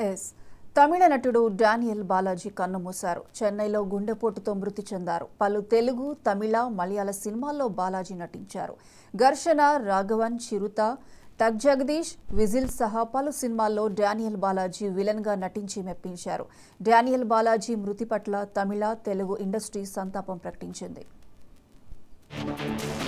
yes తమిళ నటుడు Daniel Balaji కన్నుమూశారు చెన్నైలో గుండెపోటుతో మృతి చెందారు పలు తెలుగు తమిళ మలయాళ సినిమాల్లో బాలాజీ నటించారు ఘర్షణ రాఘవన్ చిరుత టక్ జగదీష్ విజిల్ సహా పలు సినిమాల్లో డానియల్ బాలాజీ విలన్గా నటించి మెప్పించారు డానియల్ బాలాజీ మృతి పట్ల తమిళ తెలుగు ఇండస్ట్రీ సంతాపం ప్రకటించింది